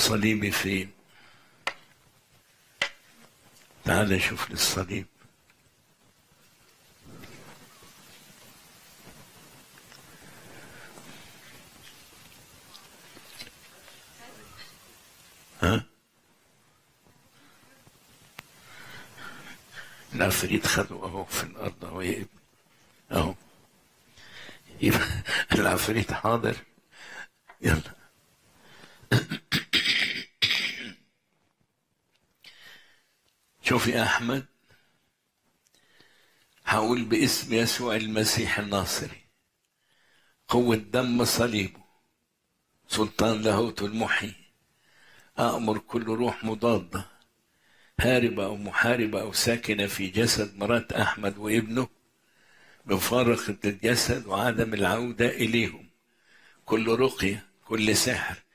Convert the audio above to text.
صليبي فين تعال شوف لي الصليب ها العفريت خدوا اهو في الارض اهو يا ابني اهو يبقى العفريت حاضر يلا شوف يا احمد هقول باسم يسوع المسيح الناصري قوة دم صليبه سلطان لاهوت المحيي أأمر كل روح مضادة هاربة أو محاربة أو ساكنة في جسد مرات أحمد وابنه بمفارقة الجسد وعدم العودة إليهم كل رقية كل سحر